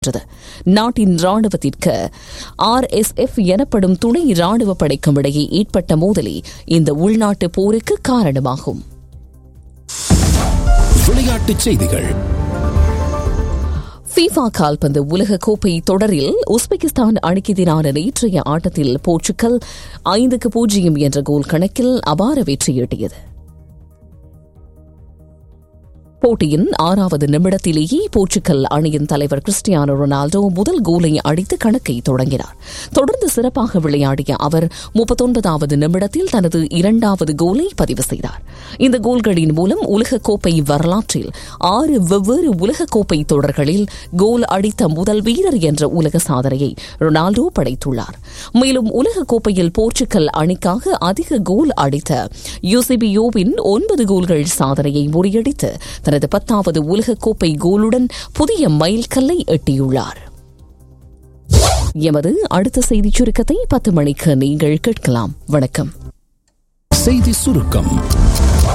வென்றது நாட்டின் ராணுவத்திற்கு ஆர் எஸ் எஃப் எனப்படும் துணை ராணுவ படைக்கும் இடையே ஏற்பட்ட மோதலே இந்த உள்நாட்டு போருக்கு காரணமாகும் விளையாட்டுச் செய்திகள் ஃபீஃபா கால்பந்து உலக கோப்பை தொடரில் உஸ்பெகிஸ்தான் அணிக்கு எதிரான நேற்றைய ஆட்டத்தில் போர்ச்சுகல் ஐந்துக்கு பூஜ்ஜியம் என்ற கோல் கணக்கில் அபார வெற்றியீட்டியது போட்டியின் ஆறாவது நிமிடத்திலேயே போர்ச்சுகல் அணியின் தலைவர் கிறிஸ்டியானோ ரொனால்டோ முதல் கோலை அடித்து கணக்கை தொடங்கினார் தொடர்ந்து சிறப்பாக விளையாடிய அவர் முப்பத்தொன்பதாவது நிமிடத்தில் தனது இரண்டாவது கோலை பதிவு செய்தார் இந்த கோல்களின் மூலம் உலகக்கோப்பை வரலாற்றில் ஆறு வெவ்வேறு உலகக்கோப்பை தொடர்களில் கோல் அடித்த முதல் வீரர் என்ற உலக சாதனையை ரொனால்டோ படைத்துள்ளார் மேலும் உலகக்கோப்பையில் போர்ச்சுகல் அணிக்காக அதிக கோல் அடித்த யூசிபியோவின் ஒன்பது கோல்கள் சாதனையை முறியடித்து தனது பத்தாவது உலகக்கோப்பை கோலுடன் புதிய மைல்கல்லை எட்டியுள்ளார் எமது அடுத்த செய்திச் சுருக்கத்தை பத்து மணிக்கு நீங்கள் கேட்கலாம் வணக்கம் செய்தி சுருக்கம்